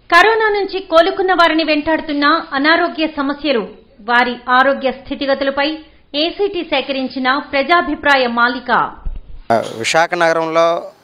corona నుంచి కోలుకున్న వారిని వెంటాడుతున్న అనారోగ్య సమస్యలు వారి ఆరోగ్య స్థితిగతులపై ఏసీటీ సేకరించిన ప్రజాభిప్రాయ మాలిక విశాఖ నగరంలో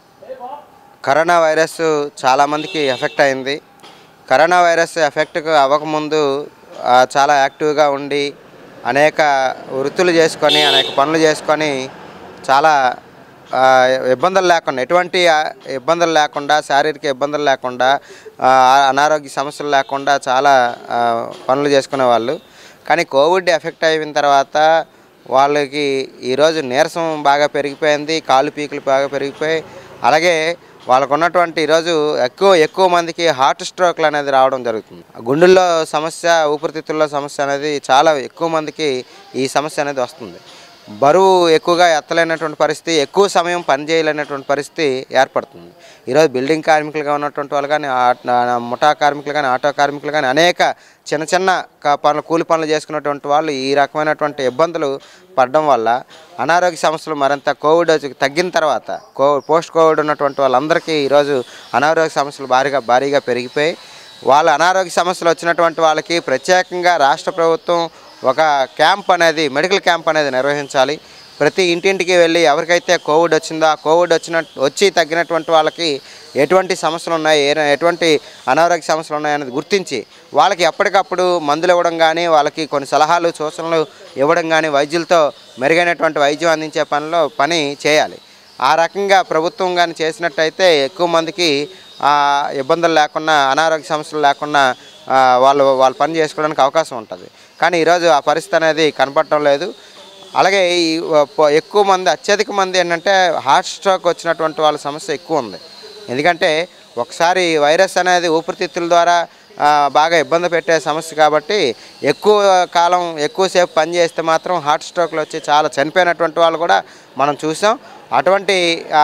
కరోనా వైరస్ చాలామందికి ఎఫెక్ట్ అయింది కరోనా వైరస్ ఎఫెక్ట్ అవ్వకముందు ఆ, చాలా యాక్టివ్గా ఉండి అనేక వృత్తులు చేసుకొని అనేక పనులు చేసుకొని చాలా ఆ, ఇబ్బందులు లేకుండా ఎటువంటి ఆ, ఇబ్బందులు లేకుండా శారీరక ఇబ్బందులు లేకుండా ఆ, అనారోగ్య సమస్యలు లేకుండా చాలా ఆ, పనులు చేసుకునే వాళ్ళు కానీ కోవిడ్ ఎఫెక్ట్ అయిన తర్వాత వాళ్ళకి ఈరోజు నీరసం బాగా పెరిగిపోయింది కాళ్ళు పీకులు బాగా పెరిగిపోయి అలాగే వాళ్ళకు ఉన్నటువంటి ఈరోజు ఎక్కువ ఎక్కువ మందికి హార్ట్ స్ట్రోక్లు అనేది రావడం జరుగుతుంది గుండెల్లో సమస్య ఊపిరితిత్తుల్లో సమస్య అనేది చాలా ఎక్కువ మందికి ఈ సమస్య అనేది వస్తుంది బరువు ఎక్కువగా ఎత్తలేనటువంటి పరిస్థితి ఎక్కువ సమయం పని చేయలేనటువంటి పరిస్థితి ఏర్పడుతుంది ఈరోజు బిల్డింగ్ కార్మికులుగా ఉన్నటువంటి వాళ్ళు కానీ ఆ- ఆ- ముఠా కార్మికులు కానీ ఆటో కార్మికులు కానీ అనేక చిన్న చిన్న క- పనులు కూలి పనులు చేసుకున్నటువంటి వాళ్ళు ఈ రకమైనటువంటి ఇబ్బందులు పడడం వల్ల అనారోగ్య సమస్యలు మరింత కోవిడ్ వచ్చి తగ్గిన తర్వాత కో పోస్ట్ కోవిడ్ ఉన్నటువంటి వాళ్ళందరికీ ఈరోజు అనారోగ్య సమస్యలు భారీగా భారీగా పెరిగిపోయి వాళ్ళ అనారోగ్య సమస్యలు వచ్చినటువంటి వాళ్ళకి ప్రత్యేకంగా రాష్ట్ర ప్రభుత్వం ఒక క్యాంప్ అనేది మెడికల్ క్యాంప్ అనేది నిర్వహించాలి ప్రతి ఇంటింటికి వెళ్ళి ఎవరికైతే కోవిడ్ వచ్చిందో ఆ కోవిడ్ వచ్చిన వచ్చి తగ్గినటువంటి వాళ్ళకి ఎటువంటి సమస్యలు ఉన్నాయి ఏ- ఎటువంటి అనారోగ్య సమస్యలు ఉన్నాయి అనేది గుర్తించి వాళ్ళకి ఎప్పటికప్పుడు మందులు ఇవ్వడం కానీ వాళ్ళకి కొన్ని సలహాలు సూచనలు ఇవ్వడం కానీ వైద్యులతో మెరుగైనటువంటి వైద్యం అందించే పనిలో పని చేయాలి ఆ రకంగా ప్రభుత్వం కానీ చేసినట్టయితే ఎక్కువ మందికి ఆ, ఇబ్బందులు లేకుండా అనారోగ్య సమస్యలు లేకుండా ఆ, వాళ్ళు వాళ్ళు పని చేసుకోవడానికి అవకాశం ఉంటుంది కానీ ఈరోజు ఆ పరిస్థితి అనేది కనపడటం లేదు అలాగే ఈ ప- ఎక్కువ మంది అత్యధిక మంది ఏంటంటే హార్ట్ స్ట్రోక్ వచ్చినటువంటి వాళ్ళ సమస్య ఎక్కువ ఉంది ఎందుకంటే ఒకసారి వైరస్ అనేది ఊపిరితిత్తుల ద్వారా ఆ, బాగా ఇబ్బంది పెట్టే సమస్య కాబట్టి ఎక్కువ కాలం ఎక్కువసేపు పని చేస్తే మాత్రం హార్ట్ స్ట్రోక్లు వచ్చి చాలా చనిపోయినటువంటి వాళ్ళు కూడా మనం చూసాం అటువంటి ఆ,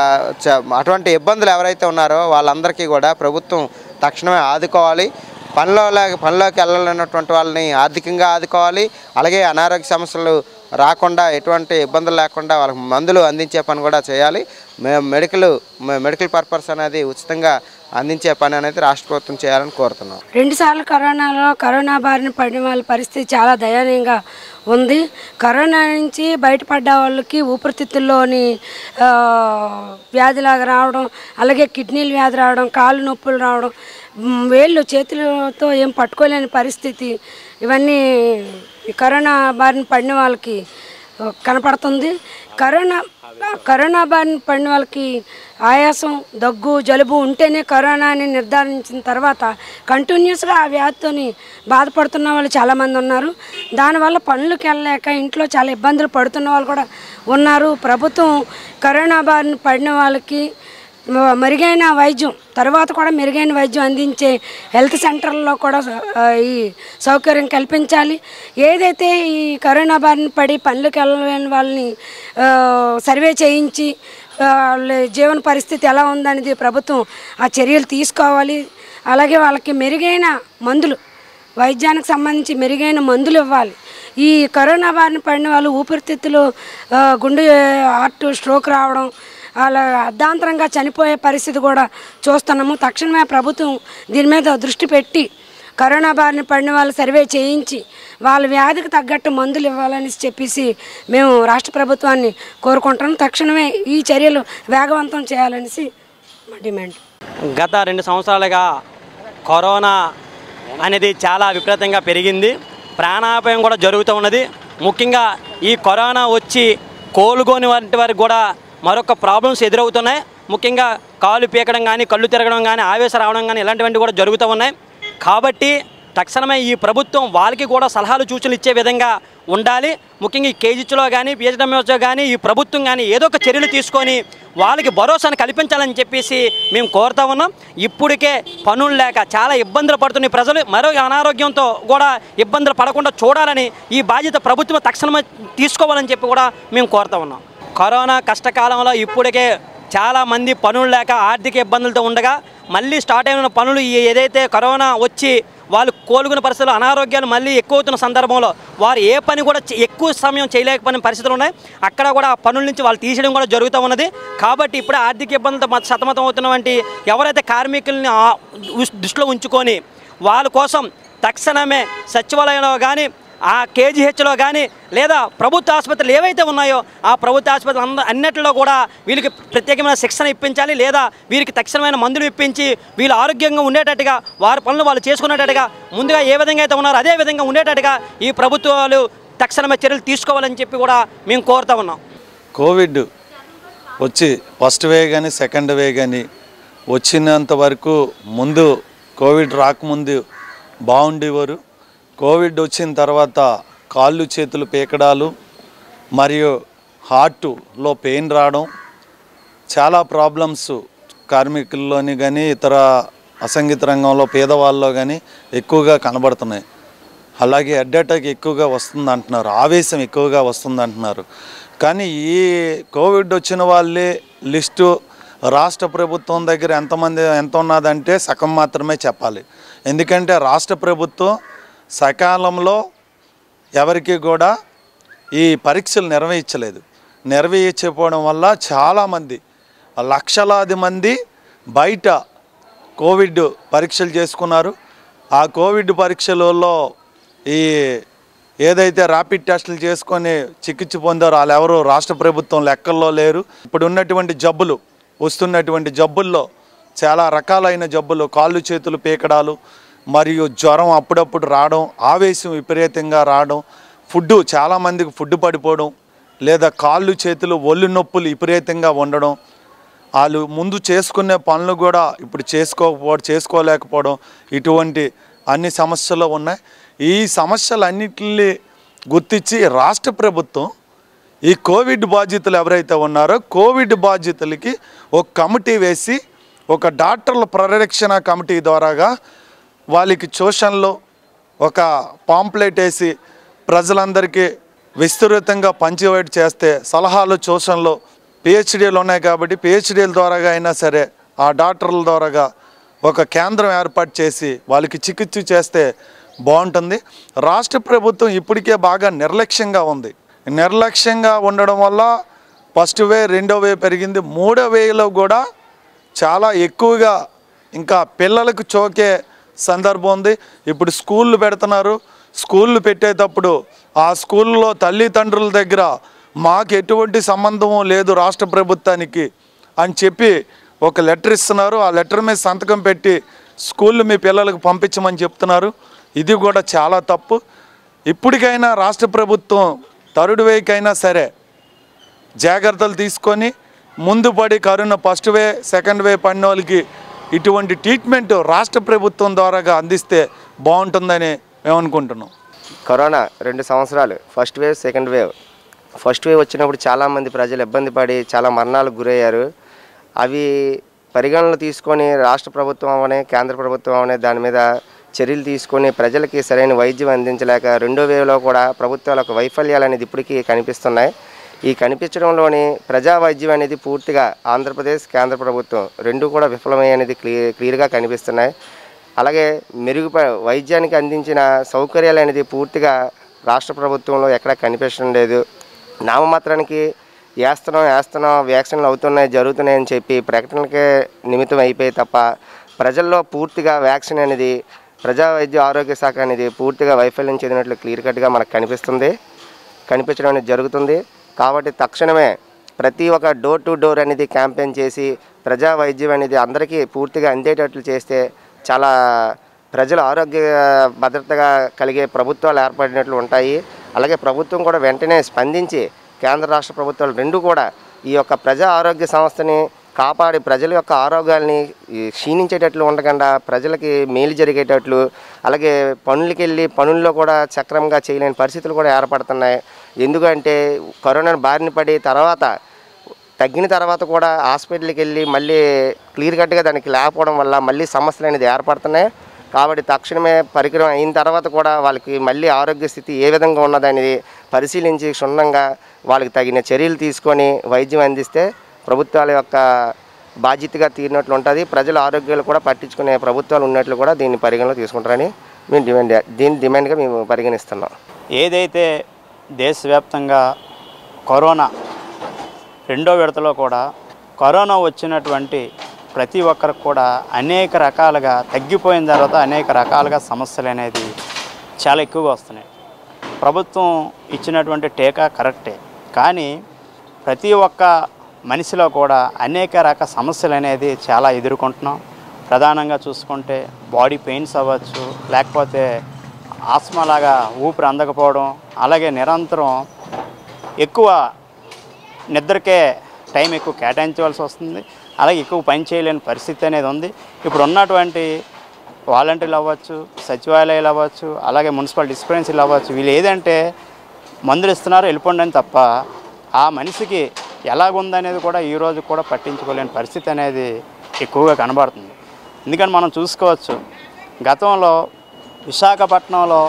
చ- అటువంటి ఇబ్బందులు ఎవరైతే ఉన్నారో వాళ్ళందరికీ కూడా ప్రభుత్వం తక్షణమే ఆదుకోవాలి పనిలో పనిలోకి వెళ్ళలేనటువంటి వాళ్ళని ఆర్థికంగా ఆదుకోవాలి అలాగే అనారోగ్య సమస్యలు రాకుండా ఎటువంటి ఇబ్బందులు లేకుండా వాళ్ళకి మందులు అందించే పని కూడా చేయాలి మే- మెడికల్ మె- మెడికల్ పర్పస్ అనేది ఉచితంగా అందించే పని అనేది రాష్ట్ర ప్రభుత్వం చేయాలని కోరుతున్నాం రెండుసార్లు కరోనాలో కరోనా బారిన పడిన వాళ్ళ పరిస్థితి చాలా దయనీయంగా ఉంది కరోనా నుంచి బయటపడ్డ వాళ్ళకి ఊపిరితిత్తుల్లోని ఆ, వ్యాధిలాగా రావడం అలాగే కిడ్నీలు వ్యాధి రావడం కాళ్ళు నొప్పులు రావడం మ్, వేళ్ళు చేతులతో ఏం పట్టుకోలేని పరిస్థితి ఇవన్నీ ఈ కరోనా బారిన పడిన వాళ్ళకి ఆ, కనపడుతుంది కరోనా కరోనా బారిన పడిన వాళ్ళకి ఆయాసం దగ్గు జలుబు ఉంటేనే కరోనా అని నిర్ధారించిన తర్వాత కంటిన్యూస్గా ఆ వ్యాధితోని బాధపడుతున్న వాళ్ళు చాలామంది ఉన్నారు దానివల్ల పనులకు వెళ్ళలేక ఇంట్లో చాలా ఇబ్బందులు పడుతున్న వాళ్ళు కూడా ఉన్నారు ప్రభుత్వం కరోనా బారిన పడిన వాళ్ళకి మ- మెరుగైన వైద్యం తర్వాత కూడా మెరుగైన వైద్యం అందించే హెల్త్ సెంటర్లో కూడా ఆ, ఈ సౌకర్యం కల్పించాలి ఏదైతే ఈ కరోనా బారిన పడి పనులకు వెళ్ళలేని వాళ్ళని ఆ, సర్వే చేయించి ఆ, వాళ్ళ జీవన పరిస్థితి ఎలా ఉందనేది ప్రభుత్వం ఆ చర్యలు తీసుకోవాలి అలాగే వాళ్ళకి మెరుగైన మందులు వైద్యానికి సంబంధించి మెరుగైన మందులు ఇవ్వాలి ఈ కరోనా బారిన పడిన వాళ్ళు ఊపిరితిత్తులు ఆ, గుండె హార్ట్ స్ట్రోక్ రావడం అలా అర్ధాంతరంగా చనిపోయే పరిస్థితి కూడా చూస్తున్నాము తక్షణమే ప్రభుత్వం దీని మీద దృష్టి పెట్టి కరోనా బారిన పడిన వాళ్ళు సర్వే చేయించి వాళ్ళ వ్యాధికి తగ్గట్టు మందులు ఇవ్వాలని చెప్పేసి మేము రాష్ట్ర ప్రభుత్వాన్ని కోరుకుంటున్నాం తక్షణమే ఈ చర్యలు వేగవంతం చేయాలనేసి మా డిమాండ్ గత రెండు సంవత్సరాలుగా కరోనా అనేది చాలా విపరీతంగా పెరిగింది ప్రాణాపాయం కూడా జరుగుతూ ఉన్నది ముఖ్యంగా ఈ కరోనా వచ్చి కోలుకోని వంటి వారికి కూడా మరొక ప్రాబ్లమ్స్ ఎదురవుతున్నాయి ముఖ్యంగా కాలు పీకడం కానీ కళ్ళు తిరగడం కానీ ఆవేశం రావడం కానీ ఇలాంటివన్నీ కూడా జరుగుతూ ఉన్నాయి కాబట్టి తక్షణమే ఈ ప్రభుత్వం వాళ్ళకి కూడా సలహాలు సూచనలు ఇచ్చే విధంగా ఉండాలి ముఖ్యంగా ఈ కేజీహెచ్లో కానీ పిహెచ్డబ్ల్యూలో కానీ ఈ ప్రభుత్వం కానీ ఏదో ఒక చర్యలు తీసుకొని వాళ్ళకి భరోసాను కల్పించాలని చెప్పేసి మేము కోరుతా ఉన్నాం ఇప్పటికే పనులు లేక చాలా ఇబ్బందులు పడుతున్న ఈ ప్రజలు మరో అనారోగ్యంతో కూడా ఇబ్బందులు పడకుండా చూడాలని ఈ బాధ్యత ప్రభుత్వం తక్షణమే తీసుకోవాలని చెప్పి కూడా మేము కోరుతా ఉన్నాం కరోనా కష్టకాలంలో ఇప్పటికే చాలా మంది పనులు లేక ఆర్థిక ఇబ్బందులతో ఉండగా మళ్ళీ స్టార్ట్ అయిన పనులు ఈ ఏదైతే కరోనా వచ్చి వాళ్ళు కోలుకునే పరిస్థితుల్లో అనారోగ్యాలు మళ్ళీ ఎక్కువ అవుతున్న సందర్భంలో వారు ఏ పని కూడా చే- ఎక్కువ సమయం చేయలేకపోయిన పరిస్థితులు ఉన్నాయి అక్కడ కూడా పనుల నుంచి వాళ్ళు తీసేయడం కూడా జరుగుతూ ఉన్నది కాబట్టి ఇప్పుడు ఆర్థిక ఇబ్బందులతో మ- సతమతం అవుతున్నటువంటి ఎవరైతే కార్మికుల్ని ఆ ఉస్- దృష్టిలో ఉంచుకొని వాళ్ళ కోసం తక్షణమే సచివాలయంలో కానీ ఆ కేజీహెచ్లో కానీ లేదా ప్రభుత్వ ఆసుపత్రులు ఏవైతే ఉన్నాయో ఆ ప్రభుత్వ ఆసుపత్రులు అంద అన్నిటిలో కూడా వీళ్ళకి ప్రత్యేకమైన శిక్షణ ఇప్పించాలి లేదా వీరికి తక్షణమైన మందులు ఇప్పించి వీళ్ళు ఆరోగ్యంగా ఉండేటట్టుగా వారి పనులు వాళ్ళు చేసుకునేటట్టుగా ముందుగా ఏ విధంగా అయితే ఉన్నారో అదే విధంగా ఉండేటట్టుగా ఈ ప్రభుత్వాలు తక్షణమే చర్యలు తీసుకోవాలని చెప్పి కూడా మేము కోరుతా ఉన్నాం కోవిడ్ వచ్చి ఫస్ట్ వే కానీ సెకండ్ వే కానీ వచ్చినంత వరకు ముందు కోవిడ్ రాకముందు బాగుండేవారు కోవిడ్ వచ్చిన తర్వాత కాళ్ళు చేతులు పీకడాలు మరియు హార్ట్లో పెయిన్ రావడం చాలా ప్రాబ్లమ్స్ కార్మికుల్లోని కానీ ఇతర అసంఘిత రంగంలో పేదవాళ్ళలో కానీ ఎక్కువగా కనబడుతున్నాయి అలాగే హెడ్ అటాక్ ఎక్కువగా వస్తుంది అంటున్నారు ఆవేశం ఎక్కువగా వస్తుంది అంటున్నారు కానీ ఈ కోవిడ్ వచ్చిన వాళ్ళే లిస్టు రాష్ట్ర ప్రభుత్వం దగ్గర ఎంతమంది ఎంత ఉన్నదంటే సగం మాత్రమే చెప్పాలి ఎందుకంటే రాష్ట్ర ప్రభుత్వం సకాలంలో ఎవరికి కూడా ఈ పరీక్షలు నిర్వహించలేదు నిర్వహించకపోవడం వల్ల చాలామంది లక్షలాది మంది బయట కోవిడ్ పరీక్షలు చేసుకున్నారు ఆ కోవిడ్ పరీక్షలలో ఈ ఏదైతే ర్యాపిడ్ టెస్టులు చేసుకొని చికిత్స పొందారో వాళ్ళు ఎవరు రాష్ట్ర ప్రభుత్వం లెక్కల్లో లేరు ఇప్పుడు ఉన్నటువంటి జబ్బులు వస్తున్నటువంటి జబ్బుల్లో చాలా రకాలైన జబ్బులు కాళ్ళు చేతులు పీకడాలు మరియు జ్వరం అప్పుడప్పుడు రావడం ఆవేశం విపరీతంగా రావడం ఫుడ్ చాలామందికి ఫుడ్ పడిపోవడం లేదా కాళ్ళు చేతులు ఒళ్ళు నొప్పులు విపరీతంగా ఉండడం వాళ్ళు ముందు చేసుకునే పనులు కూడా ఇప్పుడు చేసుకోకపోవడం చేసుకోలేకపోవడం ఇటువంటి అన్ని సమస్యలు ఉన్నాయి ఈ సమస్యలన్నిటిని గుర్తించి రాష్ట్ర ప్రభుత్వం ఈ కోవిడ్ బాధితులు ఎవరైతే ఉన్నారో కోవిడ్ బాధితులకి ఒక కమిటీ వేసి ఒక డాక్టర్ల పరిరక్షణ కమిటీ ద్వారాగా వాళ్ళకి ట్యూషన్లో ఒక పాంప్లెట్ వేసి ప్రజలందరికీ విస్తృతంగా పంచివేట్ చేస్తే సలహాలు ట్యూషన్లో పిహెచ్డీలు ఉన్నాయి కాబట్టి పిహెచ్డీల ద్వారాగా అయినా సరే ఆ డాక్టర్ల ద్వారాగా ఒక కేంద్రం ఏర్పాటు చేసి వాళ్ళకి చికిత్స చేస్తే బాగుంటుంది రాష్ట్ర ప్రభుత్వం ఇప్పటికే బాగా నిర్లక్ష్యంగా ఉంది నిర్లక్ష్యంగా ఉండడం వల్ల ఫస్ట్ వే రెండో వే పెరిగింది మూడో వేలో కూడా చాలా ఎక్కువగా ఇంకా పిల్లలకు చోకే సందర్భం ఉంది ఇప్పుడు స్కూళ్ళు పెడుతున్నారు స్కూళ్ళు పెట్టేటప్పుడు ఆ స్కూల్లో తల్లిదండ్రుల దగ్గర మాకు ఎటువంటి సంబంధము లేదు రాష్ట్ర ప్రభుత్వానికి అని చెప్పి ఒక లెటర్ ఇస్తున్నారు ఆ లెటర్ మీద సంతకం పెట్టి స్కూళ్ళు మీ పిల్లలకు పంపించమని చెప్తున్నారు ఇది కూడా చాలా తప్పు ఇప్పటికైనా రాష్ట్ర ప్రభుత్వం థర్డ్ వేకైనా సరే జాగ్రత్తలు తీసుకొని ముందు పడి corona first wave second wave పడిన వాళ్ళకి ఇటువంటి ట్రీట్మెంట్ రాష్ట్ర ప్రభుత్వం ద్వారాగా అందిస్తే బాగుంటుందని మేము అనుకుంటున్నాం కరోనా రెండు సంవత్సరాలు first wave second wave first wave వచ్చినప్పుడు చాలామంది ప్రజలు ఇబ్బంది పడి చాలా మరణాలకు గురయ్యారు అవి పరిగణనలు తీసుకొని రాష్ట్ర ప్రభుత్వం అవనే కేంద్ర ప్రభుత్వం అవనే దాని మీద చర్యలు తీసుకొని ప్రజలకి సరైన వైద్యం అందించలేక రెండో వేవ్లో కూడా ప్రభుత్వాల యొక్క వైఫల్యాలు అనేది ఇప్పటికీ కనిపిస్తున్నాయి ఈ కనిపించడంలోని ప్రజా వైద్యం అనేది పూర్తిగా ఆంధ్రప్రదేశ్ కేంద్ర ప్రభుత్వం రెండు కూడా విఫలమయ్యాయి అనేది క్లియర్ క్లియర్గా కనిపిస్తున్నాయి అలాగే మెరుగుప వైద్యానికి అందించిన సౌకర్యాలు అనేది పూర్తిగా రాష్ట్ర ప్రభుత్వంలో ఎక్కడా కనిపించడం లేదు నామమాత్రానికి వేస్తున్నాం వేస్తున్నాం వ్యాక్సిన్లు అవుతున్నాయి జరుగుతున్నాయి అని చెప్పి ప్రకటనలకే నిమిత్తం అయిపోయి తప్ప ప్రజల్లో పూర్తిగా వ్యాక్సిన్ అనేది ప్రజా వైద్య ఆరోగ్య శాఖ అనేది పూర్తిగా వైఫల్యం చెందినట్లు క్లియర్ కట్గా మనకు కనిపిస్తుంది కనిపించడం అనేది జరుగుతుంది కాబట్టి తక్షణమే ప్రతి ఒక్క డోర్ టు డోర్ అనేది క్యాంపెయిన్ చేసి ప్రజా వైద్యం అనేది అందరికీ పూర్తిగా అందేటట్లు చేస్తే చాలా ప్రజల ఆరోగ్య భద్రతగా కలిగే ప్రభుత్వాలు ఏర్పడినట్లు ఉంటాయి అలాగే ప్రభుత్వం కూడా వెంటనే స్పందించి కేంద్ర రాష్ట్ర ప్రభుత్వాలు రెండు కూడా ఈ యొక్క ప్రజా ఆరోగ్య సంస్థని కాపాడి ప్రజల యొక్క ఆరోగ్యాల్ని ఈ క్షీణించేటట్లు ఉండకుండా ప్రజలకి మేలు జరిగేటట్లు అలాగే పనులకి వెళ్ళి పనుల్లో కూడా చక్రంగా చేయలేని పరిస్థితులు కూడా ఏర్పడుతున్నాయి ఎందుకంటే కరోనా బారిన పడి తర్వాత తగ్గిన తర్వాత కూడా హాస్పిటల్కి వెళ్ళి మళ్ళీ క్లియర్ కట్గా దానికి లేకపోవడం వల్ల మళ్ళీ సమస్యలు అనేది ఏర్పడుతున్నాయి కాబట్టి తక్షణమే పరికరం అయిన తర్వాత కూడా వాళ్ళకి మళ్ళీ ఆరోగ్య స్థితి ఏ విధంగా ఉన్నదనేది పరిశీలించి క్షుణ్ణంగా వాళ్ళకి తగిన చర్యలు తీసుకొని వైద్యం అందిస్తే ప్రభుత్వాల యొక్క బాధ్యతగా తీరినట్లు ఉంటుంది ప్రజల ఆరోగ్యాలు కూడా పట్టించుకునే ప్రభుత్వాలు ఉన్నట్లు కూడా దీన్ని పరిగణలో తీసుకుంటారని మేము డిమాండ్ దీని డిమాండ్గా మేము పరిగణిస్తున్నాం ఏదైతే దేశవ్యాప్తంగా కరోనా రెండో విడతలో కూడా కరోనా వచ్చినటువంటి ప్రతి ఒక్కరికి కూడా అనేక రకాలుగా తగ్గిపోయిన తర్వాత అనేక రకాలుగా సమస్యలు అనేది చాలా ఎక్కువగా వస్తున్నాయి ప్రభుత్వం ఇచ్చినటువంటి టీకా కరెక్టే కానీ ప్రతి ఒక్క మనిషిలో కూడా అనేక రకాల సమస్యలు అనేది చాలా ఎదుర్కొంటున్నాం ప్రధానంగా చూసుకుంటే బాడీ పెయిన్స్ అవ్వచ్చు లేకపోతే ఆస్మా లాగా ఊపిరి అందకపోవడం అలాగే నిరంతరం ఎక్కువ నిద్రకే టైం ఎక్కువ కేటాయించవలసి వస్తుంది అలాగే ఎక్కువ పని చేయలేని పరిస్థితి అనేది ఉంది ఇప్పుడు ఉన్నటువంటి వాలంటీర్లు అవ్వచ్చు సచివాలయాలు అవ్వచ్చు అలాగే మున్సిపల్ డిస్పెన్సరీలు అవ్వచ్చు వీళ్ళు ఏదంటే మందులు ఇస్తున్నారు వెళ్ళిపోండి అని తప్ప ఆ మనిషికి ఎలాగుందనేది కూడా ఈ రోజు కూడా పట్టించుకోలేని పరిస్థితి అనేది ఎక్కువగా కనబడుతుంది ఎందుకని మనం చూసుకోవచ్చు గతంలో విశాఖపట్నంలో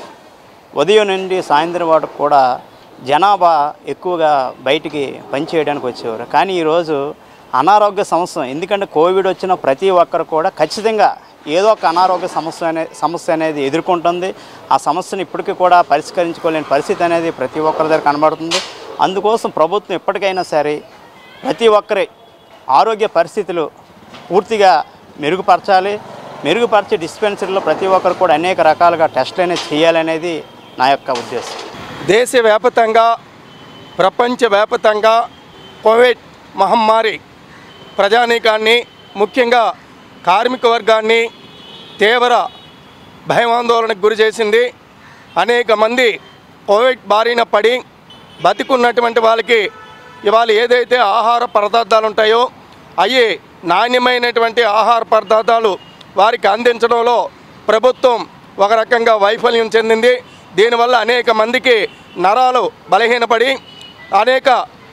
ఉదయం నుండి సాయంత్రం వరకు కూడా జనాభా ఎక్కువగా బయటికి పనిచేయడానికి వచ్చేవారు కానీ ఈరోజు అనారోగ్య సమస్య ఎందుకంటే కోవిడ్ వచ్చిన ప్రతి ఒక్కరు కూడా ఖచ్చితంగా ఏదో ఒక అనారోగ్య సమస్య అనే సమస్య అనేది ఎదుర్కొంటుంది ఆ సమస్యను ఇప్పటికీ కూడా పరిష్కరించుకోలేని పరిస్థితి అనేది ప్రతి ఒక్కరి దగ్గర కనబడుతుంది అందుకోసం ప్రభుత్వం ఎప్పటికైనా సరే ప్రతి ఒక్కరి ఆరోగ్య పరిస్థితులు పూర్తిగా మెరుగుపరచాలి మెరుగుపరిచే డిస్పెన్సరీలో ప్రతి ఒక్కరు కూడా అనేక రకాలుగా టెస్టులు అనేది చేయాలనేది నా యొక్క ఉద్దేశం దేశవ్యాప్తంగా ప్రపంచవ్యాప్తంగా కోవిడ్ మహమ్మారి ప్రజానీకాన్ని ముఖ్యంగా కార్మిక వర్గాన్ని తీవ్ర భయమాందోళనకు గురి చేసింది అనేక మంది కోవిడ్ బారిన పడి బతికున్నటువంటి వాళ్ళకి ఇవాళ ఏదైతే ఆహార పదార్థాలు ఉంటాయో అవి నాణ్యమైనటువంటి ఆహార పదార్థాలు వారికి అందించడంలో ప్రభుత్వం ఒక రకంగా వైఫల్యం చెందింది దీనివల్ల అనేక మందికి నరాలు బలహీనపడి అనేక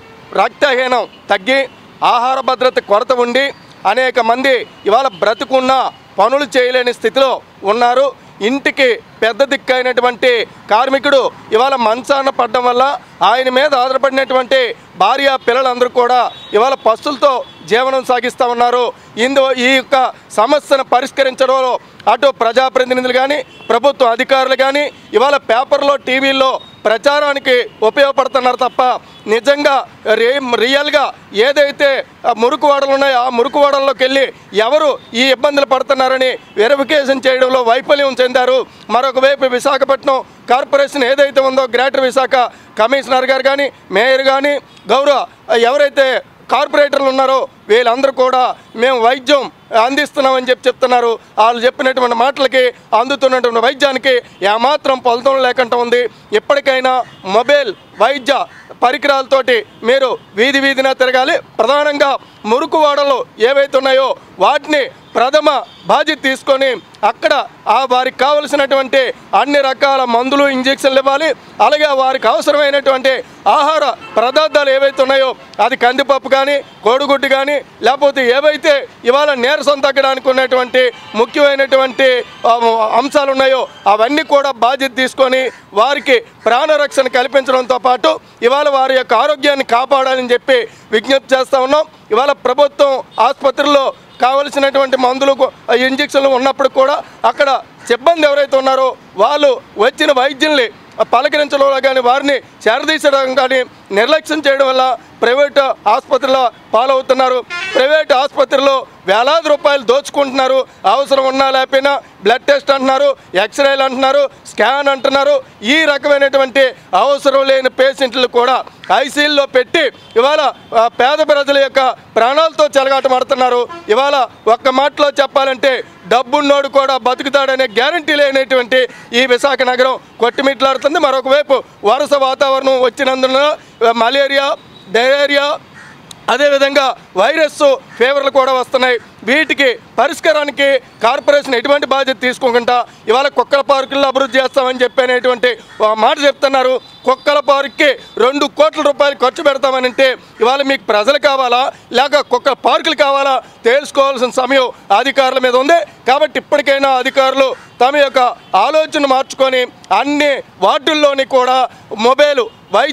రక్తహీనం తగ్గి ఆహార భద్రత కొరత ఉండి అనేక మంది ఇవాళ బ్రతుకున్న పనులు చేయలేని స్థితిలో ఉన్నారు ఇంటికి పెద్ద దిక్కైనటువంటి కార్మికుడు ఇవాళ మంచాన పడడం వల్ల ఆయన మీద ఆధారపడినటువంటి భార్య పిల్లలందరూ కూడా ఇవాళ పస్తులతో జీవనం సాగిస్తూ ఉన్నారు ఇందు ఈ యొక్క సమస్యను పరిష్కరించడంలో అటు ప్రజాప్రతినిధులు కానీ ప్రభుత్వ అధికారులు కానీ ఇవాళ పేపర్లో టీవీల్లో ప్రచారానికి ఉపయోగపడుతున్నారు తప్ప నిజంగా రే రియల్గా ఏదైతే ఆ మురుకువాడలు ఉన్నాయో ఆ మురుకువాడల్లోకి వెళ్ళి ఎవరు ఈ ఇబ్బందులు పడుతున్నారని వెరిఫికేషన్ చేయడంలో వైఫల్యం చెందారు మరొక వైపు విశాఖపట్నం కార్పొరేషన్ ఏదైతే ఉందో గ్రేటర్ విశాఖ కమిషనర్ గారు కానీ మేయర్ కానీ గౌరవ ఎవరైతే కార్పొరేటర్లు ఉన్నారో వీళ్ళందరూ కూడా మేము వైద్యం అందిస్తున్నామని చెప్పి చెప్తున్నారు వాళ్ళు చెప్పినటువంటి మాటలకి అందుతున్నటువంటి వైద్యానికి ఏమాత్రం ఫలితం లేకుండా ఉంది ఇప్పటికైనా మొబైల్ వైద్య పరికరాలతోటి మీరు వీధి వీధిన తిరగాలి ప్రధానంగా మురుకు వాడలు ఏవైతే ఉన్నాయో వాటిని ప్రథమ బాధ్యత తీసుకొని అక్కడ ఆ వారికి కావలసినటువంటి అన్ని రకాల మందులు ఇంజెక్షన్లు ఇవ్వాలి అలాగే వారికి అవసరమైనటువంటి ఆహార పదార్థాలు ఏవైతే ఉన్నాయో అది కందిపప్పు కానీ కోడిగుడ్డు కానీ లేకపోతే ఏవైతే ఇవాళ నీరసం తగ్గడానికి ఉన్నటువంటి ముఖ్యమైనటువంటి ఆ, అంశాలు ఉన్నాయో అవన్నీ కూడా బాధ్యత తీసుకొని వారికి ప్రాణరక్షణ కల్పించడంతో పాటు ఇవాళ వారి యొక్క ఆరోగ్యాన్ని కాపాడాలని చెప్పి విజ్ఞప్తి చేస్తా ఉన్నాం ఇవాళ ప్రభుత్వం ఆసుపత్రుల్లో కావలసినటువంటి మందులు కు- ఇంజక్షన్లు ఉన్నప్పుడు కూడా అక్కడ సిబ్బంది ఎవరైతే ఉన్నారో వాళ్ళు వచ్చిన వైద్యుల్ని పలకరించడంలో కానీ వారిని చేరదీసడం కానీ నిర్లక్ష్యం చేయడం వల్ల ప్రైవేట్ ఆసుపత్రిలో పాలవుతున్నారు ప్రైవేట్ ఆసుపత్రిలో వేలాది రూపాయలు దోచుకుంటున్నారు అవసరం ఉన్నా లేకపోయినా బ్లడ్ టెస్ట్ అంటున్నారు ఎక్స్రేలు అంటున్నారు స్కాన్ అంటున్నారు ఈ రకమైనటువంటి అవసరం లేని పేషెంట్లు కూడా ఐసీయూలో పెట్టి ఇవాళ ఆ, పేద ప్రజల యొక్క ప్రాణాలతో చెలగాటమాడుతున్నారు ఇవాళ ఒక్క మాటలో చెప్పాలంటే డబ్బున్నోడు కూడా బతుకుతాడనే గ్యారంటీ లేనటువంటి ఈ విశాఖ నగరం కొట్టిమిట్లాడుతుంది మరొక వైపు వరుస వాతావరణం వచ్చినందున మలేరియా డయేరియా అదేవిధంగా వైరస్ ఫీవర్లు కూడా వస్తున్నాయి వీటికి పరిష్కారానికి కార్పొరేషన్ ఎటువంటి బాధ్యత తీసుకోకుండా ఇవాళ కుక్కల పార్కుల్లో అభివృద్ధి చేస్తామని చెప్పనేటువంటి ఒక మాట చెప్తున్నారు కుక్కల పార్క్కి రెండు కోట్ల రూపాయలు ఖర్చు పెడతామని అంటే ఇవాళ మీకు ప్రజలు కావాలా లేక కుక్కల పార్కులు కావాలా తెలుసుకోవాల్సిన సమయం అధికారుల మీద ఉంది కాబట్టి ఇప్పటికైనా అధికారులు తమ యొక్క ఆలోచన మార్చుకొని అన్ని వార్డుల్లోని కూడా మొబైల్ వైద్య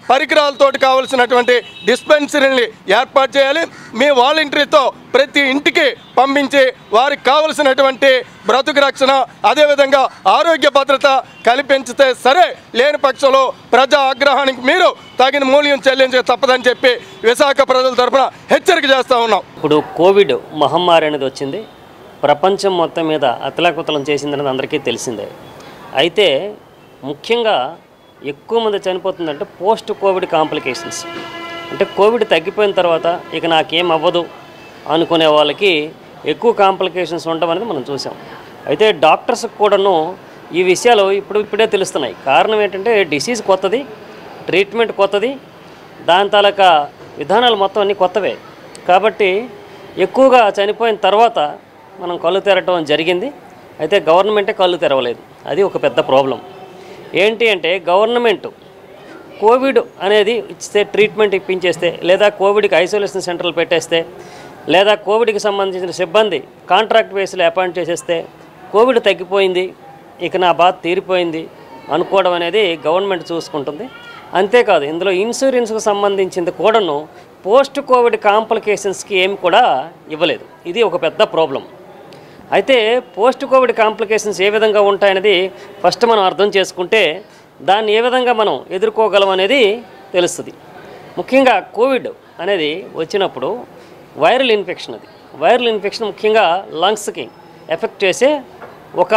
పరికరాలతోటి కావలసినటువంటి డిస్పెన్సరీని ఏర్పాటు చేయాలి మీ వాలంటరీతో ప్రతి ఇంటికి పంపించి వారికి కావలసినటువంటి బ్రతుకు రక్షణ అదేవిధంగా ఆరోగ్య భద్రత కల్పించితే సరే లేని పక్షంలో ప్రజా ఆగ్రహానికి మీరు తగిన మూల్యం చెల్లించక తప్పదని చెప్పి విశాఖ ప్రజల తరఫున హెచ్చరిక చేస్తూ ఉన్నాం ఇప్పుడు కోవిడ్ మహమ్మారి అనేది వచ్చింది ప్రపంచం మొత్తం మీద అతలాకుతలం చేసిందనేది అందరికీ తెలిసిందే అయితే ముఖ్యంగా ఎక్కువ మంది చనిపోతుందంటే పోస్ట్ కోవిడ్ కాంప్లికేషన్స్ అంటే కోవిడ్ తగ్గిపోయిన తర్వాత ఇక నాకేం అవ్వదు అనుకునే వాళ్ళకి ఎక్కువ కాంప్లికేషన్స్ ఉండవనేది మనం చూసాం అయితే డాక్టర్స్కి కూడాను ఈ విషయాలు ఇప్పుడు ఇప్పుడే తెలుస్తున్నాయి కారణం ఏంటంటే డిసీజ్ కొత్తది ట్రీట్మెంట్ కొత్తది దాని తాలూకా విధానాలు మొత్తం అన్నీ కొత్తవే కాబట్టి ఎక్కువగా చనిపోయిన తర్వాత మనం కళ్ళు తెరవడం జరిగింది అయితే గవర్నమెంటే కళ్ళు తెరవలేదు అది ఒక పెద్ద ప్రాబ్లం ఏంటి అంటే గవర్నమెంట్ కోవిడ్ అనేది ఇస్తే ట్రీట్మెంట్ ఇప్పించేస్తే లేదా కోవిడ్కి ఐసోలేషన్ సెంటర్లు పెట్టేస్తే లేదా కోవిడ్కి సంబంధించిన సిబ్బంది కాంట్రాక్ట్ బేస్లో అపాయింట్ చేసేస్తే కోవిడ్ తగ్గిపోయింది ఇక నా బాధ తీరిపోయింది అనుకోవడం అనేది గవర్నమెంట్ చూసుకుంటుంది అంతేకాదు ఇందులో ఇన్సూరెన్స్కి సంబంధించింది కూడాను పోస్ట్ కోవిడ్ కాంప్లికేషన్స్కి ఏమి కూడా ఇవ్వలేదు ఇది ఒక పెద్ద ప్రాబ్లం అయితే పోస్ట్ కోవిడ్ కాంప్లికేషన్స్ ఏ విధంగా ఉంటాయనేది ఫస్ట్ మనం అర్థం చేసుకుంటే దాన్ని ఏ విధంగా మనం ఎదుర్కోగలం అనేది తెలుస్తుంది ముఖ్యంగా కోవిడ్ అనేది వచ్చినప్పుడు వైరల్ ఇన్ఫెక్షన్ అది వైరల్ ఇన్ఫెక్షన్ ముఖ్యంగా లంగ్స్కి ఎఫెక్ట్ చేసే ఒక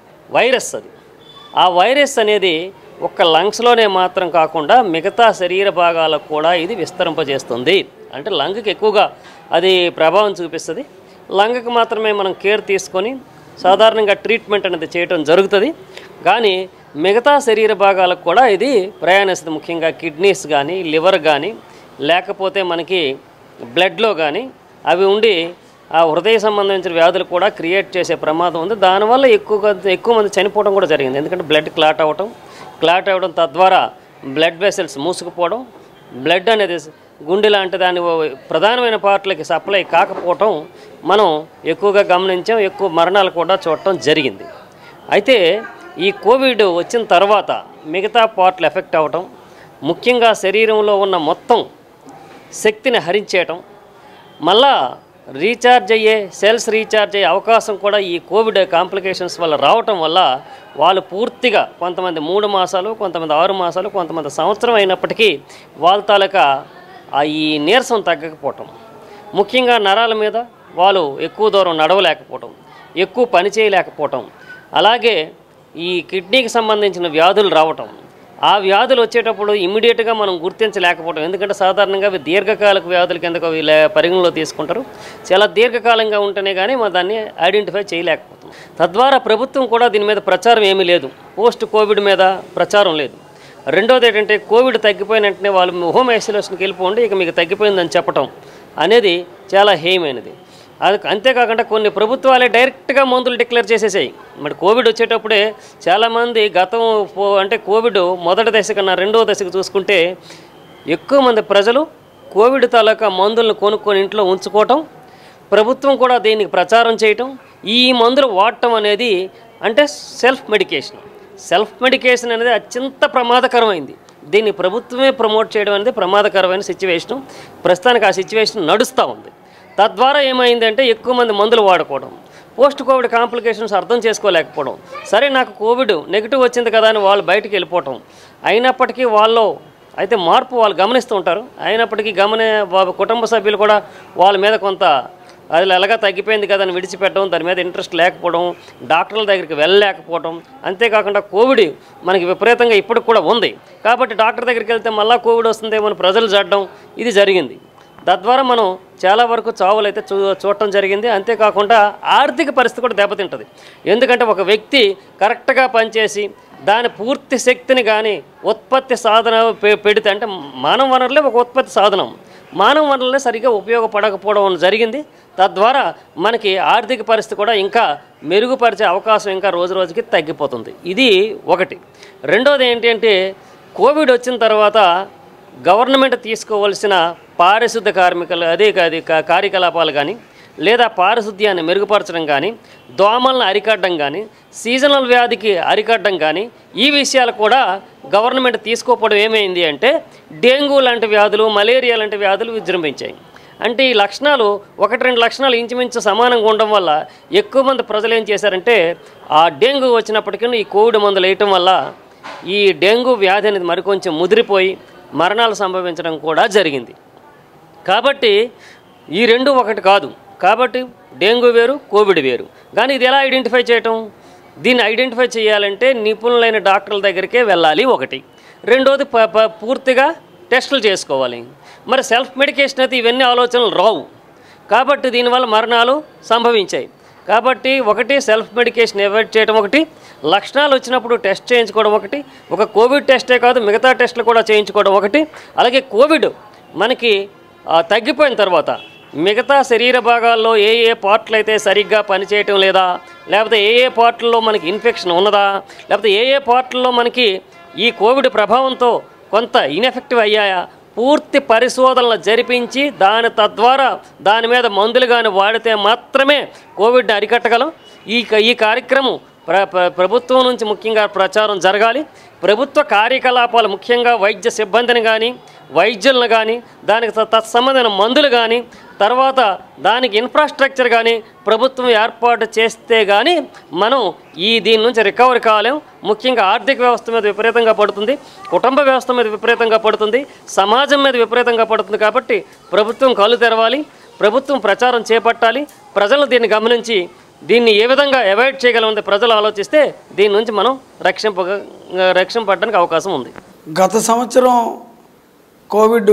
వైరస్ అది ఆ వైరస్ అనేది ఒక్క లంగ్స్లోనే మాత్రం కాకుండా మిగతా శరీర భాగాలకు కూడా ఇది విస్తరింపజేస్తుంది అంటే లంగ్కి ఎక్కువగా అది ప్రభావం చూపిస్తుంది లంగ్కి మాత్రమే మనం కేర్ తీసుకొని సాధారణంగా ట్రీట్మెంట్ అనేది చేయడం జరుగుతుంది కానీ మిగతా శరీర భాగాలకు కూడా ఇది ప్రయాణిస్తుంది ముఖ్యంగా కిడ్నీస్ కానీ లివర్ కానీ లేకపోతే మనకి బ్లడ్లో కానీ అవి ఉండి ఆ హృదయ సంబంధించిన వ్యాధులు కూడా క్రియేట్ చేసే ప్రమాదం ఉంది దానివల్ల ఎక్కువగా ఎక్కువ మంది చనిపోవడం కూడా జరిగింది ఎందుకంటే బ్లడ్ క్లాట్ అవ్వటం క్లాట్ అవ్వడం తద్వారా బ్లడ్ వెసల్స్ మూసుకుపోవడం బ్లడ్ అనేది గుండె లాంటి దాని ఓ ప్రధానమైన పార్ట్లకి సప్లై కాకపోవటం మనం ఎక్కువగా గమనించాం ఎక్కువ మరణాలు కూడా చూడటం జరిగింది అయితే ఈ కోవిడ్ వచ్చిన తర్వాత మిగతా పార్ట్లు ఎఫెక్ట్ అవ్వటం ముఖ్యంగా శరీరంలో ఉన్న మొత్తం శక్తిని హరించేయటం మళ్ళా రీఛార్జ్ అయ్యే సెల్స్ రీఛార్జ్ అయ్యే అవకాశం కూడా ఈ కోవిడ్ కాంప్లికేషన్స్ వల్ల రావటం వల్ల వాళ్ళు పూర్తిగా కొంతమంది మూడు మాసాలు కొంతమంది ఆరు మాసాలు కొంతమంది సంవత్సరం అయినప్పటికీ వాళ్ళ తాలూకా ఆ ఈ నీరసం తగ్గకపోవటం ముఖ్యంగా నరాల మీద వాళ్ళు ఎక్కువ దూరం నడవలేకపోవటం ఎక్కువ పని చేయలేకపోవటం అలాగే ఈ కిడ్నీకి సంబంధించిన వ్యాధులు రావటం ఆ వ్యాధులు వచ్చేటప్పుడు ఇమ్మీడియట్గా మనం గుర్తించలేకపోవడం ఎందుకంటే సాధారణంగా అవి దీర్ఘకాలిక వ్యాధుల కిందకు అవి లే- పరిగణలో తీసుకుంటారు చాలా దీర్ఘకాలంగా ఉంటేనే కానీ మనం దాన్ని ఐడెంటిఫై చేయలేకపోతాం తద్వారా ప్రభుత్వం కూడా దీని మీద ప్రచారం ఏమీ లేదు పోస్ట్ కోవిడ్ మీద ప్రచారం లేదు రెండోది ఏంటంటే కోవిడ్ తగ్గిపోయిన వెంటనే వాళ్ళు హోమ్ ఐసోలేషన్కి వెళ్ళిపోండి ఇక మీకు తగ్గిపోయిందని చెప్పటం అనేది చాలా హేయమైనది అది అంతేకాకుండా కొన్ని ప్రభుత్వాలే డైరెక్ట్గా మందులు డిక్లేర్ చేసేసాయి మరి కోవిడ్ వచ్చేటప్పుడే చాలామంది గతం పో- అంటే కోవిడ్ మొదటి దశ కన్నా రెండవ దశకు చూసుకుంటే ఎక్కువ మంది ప్రజలు కోవిడ్ తాలూకా మందులను కొనుక్కొని ఇంట్లో ఉంచుకోవటం ప్రభుత్వం కూడా దీనికి ప్రచారం చేయటం ఈ మందులు వాడటం అనేది అంటే సెల్ఫ్ మెడికేషన్ సెల్ఫ్ మెడికేషన్ అనేది అత్యంత ప్రమాదకరమైంది దీన్ని ప్రభుత్వమే ప్రమోట్ చేయడం అనేది ప్రమాదకరమైన సిచ్యువేషను ప్రస్తుతానికి ఆ సిచ్యువేషన్ నడుస్తూ ఉంది తద్వారా ఏమైందంటే ఎక్కువ మంది మందులు వాడుకోవడం పోస్ట్ కోవిడ్ కాంప్లికేషన్స్ అర్థం చేసుకోలేకపోవడం సరే నాకు కోవిడ్ నెగిటివ్ వచ్చింది కదా అని వాళ్ళు బయటికి వెళ్ళిపోవటం అయినప్పటికీ వాళ్ళు అయితే మార్పు వాళ్ళు గమనిస్తూ ఉంటారు అయినప్పటికీ గమనే వా- కుటుంబ సభ్యులు కూడా వాళ్ళ మీద కొంత అది ఎలాగా తగ్గిపోయింది కదా అని విడిచిపెట్టడం దాని మీద ఇంట్రెస్ట్ లేకపోవడం డాక్టర్ల దగ్గరికి వెళ్ళలేకపోవడం అంతేకాకుండా కోవిడ్ మనకి విపరీతంగా ఇప్పటికి కూడా ఉంది కాబట్టి డాక్టర్ దగ్గరికి వెళ్తే మళ్ళీ కోవిడ్ వస్తుందేమో అని ప్రజలు జడ్డం ఇది జరిగింది తద్వారా మనం చాలా వరకు చావులు అయితే చూ చూడటం జరిగింది అంతేకాకుండా ఆర్థిక పరిస్థితి కూడా దెబ్బతింటుంది ఎందుకంటే ఒక వ్యక్తి కరెక్ట్గా పనిచేసి దాని పూర్తి శక్తిని కానీ ఉత్పత్తి సాధన పె- పెడితే అంటే మానవ వనరులే ఒక ఉత్పత్తి సాధనం మానవ వనరులే సరిగ్గా ఉపయోగపడకపోవడం జరిగింది తద్వారా మనకి ఆర్థిక పరిస్థితి కూడా ఇంకా మెరుగుపరిచే అవకాశం ఇంకా రోజు రోజుకి తగ్గిపోతుంది ఇది ఒకటి రెండోది ఏంటి అంటే కోవిడ్ వచ్చిన తర్వాత గవర్నమెంట్ తీసుకోవాల్సిన పారిశుద్ధ కార్మికులు అదే కాదు కా- కార్యకలాపాలు కానీ లేదా పారిశుద్ధ్యాన్ని మెరుగుపరచడం కానీ దోమలను అరికట్టడం కానీ సీజనల్ వ్యాధికి అరికట్టడం కానీ ఈ విషయాలు కూడా గవర్నమెంట్ తీసుకోకపోవడం ఏమైంది అంటే డెంగ్యూ లాంటి వ్యాధులు మలేరియా లాంటి వ్యాధులు విజృంభించాయి అంటే ఈ లక్షణాలు ఒకటి రెండు లక్షణాలు ఇంచుమించు సమానంగా ఉండడం వల్ల ఎక్కువ మంది ప్రజలు ఏం చేశారంటే ఆ డెంగ్యూ వచ్చినప్పటికీ ఈ కోవిడ్ మందులు వేయటం వల్ల ఈ డెంగ్యూ వ్యాధి అనేది మరికొంచెం ముదిరిపోయి మరణాలు సంభవించడం కూడా జరిగింది కాబట్టి ఈ రెండు ఒకటి కాదు కాబట్టి డెంగ్యూ వేరు కోవిడ్ వేరు కానీ ఇది ఎలా ఐడెంటిఫై చేయటం దీన్ని ఐడెంటిఫై చేయాలంటే నిపుణులైన డాక్టర్ల దగ్గరికే వెళ్ళాలి ఒకటి రెండోది ప ప- పూర్తిగా టెస్టులు చేసుకోవాలి మరి సెల్ఫ్ మెడికేషన్ అయితే ఇవన్నీ ఆలోచనలు రావు కాబట్టి దీనివల్ల మరణాలు సంభవించాయి కాబట్టి ఒకటి సెల్ఫ్ మెడికేషన్ అవాయిడ్ చేయడం ఒకటి లక్షణాలు వచ్చినప్పుడు టెస్ట్ చేయించుకోవడం ఒకటి ఒక కోవిడ్ టెస్టే కాదు మిగతా టెస్టులు కూడా చేయించుకోవడం ఒకటి అలాగే కోవిడ్ మనకి ఆ, తగ్గిపోయిన తర్వాత మిగతా శరీర భాగాల్లో ఏ ఏ పార్ట్లు అయితే సరిగ్గా పనిచేయటం లేదా లేకపోతే ఏ ఏ పార్ట్లలో మనకి ఇన్ఫెక్షన్ ఉన్నదా లేకపోతే ఏ ఏ పార్ట్లలో మనకి ఈ కోవిడ్ ప్రభావంతో కొంత ఇన్ఎఫెక్టివ్ అయ్యాయా పూర్తి పరిశోధనలు జరిపించి దాని తద్వారా దాని మీద మందులు కానీ వాడితే మాత్రమే కోవిడ్ని అరికట్టగలం ఈ క- ఈ కార్యక్రమం ప్ర ప్ర- ప్రభుత్వం నుంచి ముఖ్యంగా ప్రచారం జరగాలి ప్రభుత్వ కార్యకలాపాలు ముఖ్యంగా వైద్య సిబ్బందిని కానీ వైద్యులను కానీ దానికి త- తత్సంబంధమైన మందులు కానీ తర్వాత దానికి ఇన్ఫ్రాస్ట్రక్చర్ కానీ ప్రభుత్వం ఏర్పాటు చేస్తే కానీ మనం ఈ దీని నుంచి రికవరీ కాలేం ముఖ్యంగా ఆర్థిక వ్యవస్థ మీద విపరీతంగా పడుతుంది కుటుంబ వ్యవస్థ మీద విపరీతంగా పడుతుంది సమాజం మీద విపరీతంగా పడుతుంది కాబట్టి ప్రభుత్వం కళ్ళు తెరవాలి ప్రభుత్వం ప్రచారం చేపట్టాలి ప్రజలు దీన్ని గమనించి దీన్ని ఏ విధంగా అవాయిడ్ చేయగలమంటే ప్రజలు ఆలోచిస్తే దీని నుంచి మనం రక్షింప రక్షింపడడానికి అవకాశం ఉంది గత సంవత్సరం కోవిడ్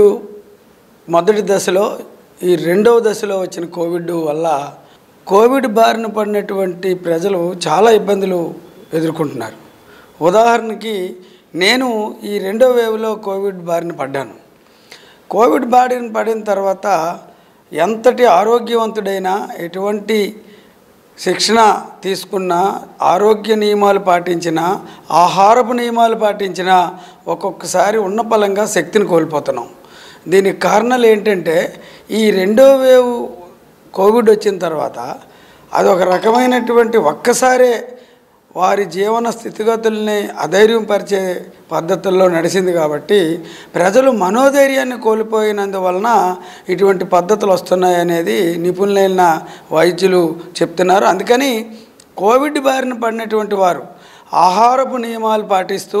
మొదటి దశలో ఈ రెండవ దశలో వచ్చిన కోవిడ్ వల్ల కోవిడ్ బారిన పడినటువంటి ప్రజలు చాలా ఇబ్బందులు ఎదుర్కొంటున్నారు ఉదాహరణకి నేను ఈ రెండో వేవ్లో కోవిడ్ బారిన పడ్డాను కోవిడ్ బారిన పడిన తర్వాత ఎంతటి ఆరోగ్యవంతుడైనా ఎటువంటి శిక్షణ తీసుకున్న ఆరోగ్య నియమాలు పాటించిన ఆహారపు నియమాలు పాటించిన ఒక్కొక్కసారి ఉన్న బలంగా శక్తిని కోల్పోతున్నాం దీనికి కారణాలు ఏంటంటే ఈ రెండో వేవ్ కోవిడ్ వచ్చిన తర్వాత అది ఒక రకమైనటువంటి ఒక్కసారే వారి జీవన స్థితిగతుల్ని అధైర్యంపరిచే పద్ధతుల్లో నడిచింది కాబట్టి ప్రజలు మనోధైర్యాన్ని కోల్పోయినందువలన ఇటువంటి పద్ధతులు వస్తున్నాయనేది నిపుణులైన వైద్యులు చెప్తున్నారు అందుకని కోవిడ్ బారిన పడినటువంటి వారు ఆహారపు నియమాలు పాటిస్తూ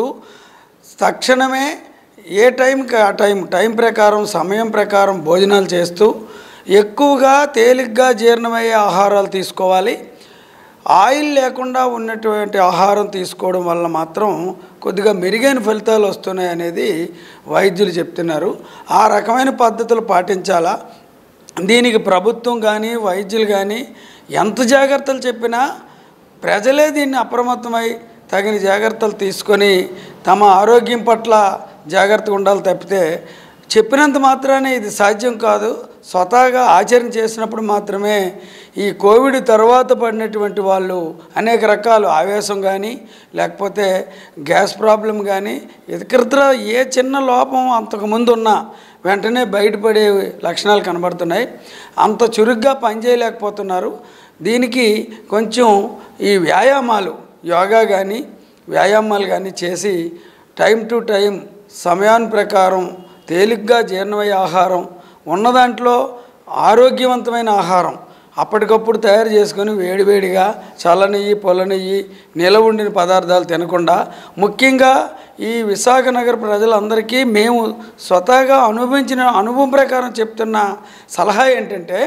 తక్షణమే ఏ టైంకి ఆ టైం టైం ప్రకారం సమయం ప్రకారం భోజనాలు చేస్తూ ఎక్కువగా తేలిగ్గా జీర్ణమయ్యే ఆహారాలు తీసుకోవాలి ఆయిల్ లేకుండా ఉన్నటువంటి ఆహారం తీసుకోవడం వల్ల మాత్రం కొద్దిగా మెరుగైన ఫలితాలు వస్తున్నాయి అనేది వైద్యులు చెప్తున్నారు ఆ రకమైన పద్ధతులు పాటించాలా దీనికి ప్రభుత్వం కానీ వైద్యులు కానీ ఎంత జాగ్రత్తలు చెప్పినా ప్రజలే దీన్ని అప్రమత్తమై తగిన జాగ్రత్తలు తీసుకొని తమ ఆరోగ్యం పట్ల జాగ్రత్తగా ఉండాలి తప్పితే చెప్పినంత మాత్రానే ఇది సాధ్యం కాదు స్వతహాగా ఆచరణ చేసినప్పుడు మాత్రమే ఈ కోవిడ్ తర్వాత పడినటువంటి వాళ్ళు అనేక రకాల ఆవేశం కానీ లేకపోతే గ్యాస్ ప్రాబ్లం కానీ ఇతరత్ర ఏ చిన్న లోపం అంతకుముందు ఉన్నా వెంటనే బయటపడే లక్షణాలు కనబడుతున్నాయి అంత చురుగ్గా పనిచేయలేకపోతున్నారు దీనికి కొంచెం ఈ వ్యాయామాలు యోగా కానీ వ్యాయామాలు కానీ చేసి టైం టు టైం సమయాన్ని ప్రకారం తేలిగ్గా జీర్ణమయ్యే ఆహారం ఉన్న దాంట్లో ఆరోగ్యవంతమైన ఆహారం అప్పటికప్పుడు తయారు చేసుకొని వేడివేడిగా చల్లనెయ్యి పొలనెయ్యి నిలవ ఉండిన పదార్థాలు తినకుండా ముఖ్యంగా ఈ విశాఖ నగర ప్రజలందరికీ మేము స్వతహాగా అనుభవించిన అనుభవం ప్రకారం చెప్తున్న సలహా ఏంటంటే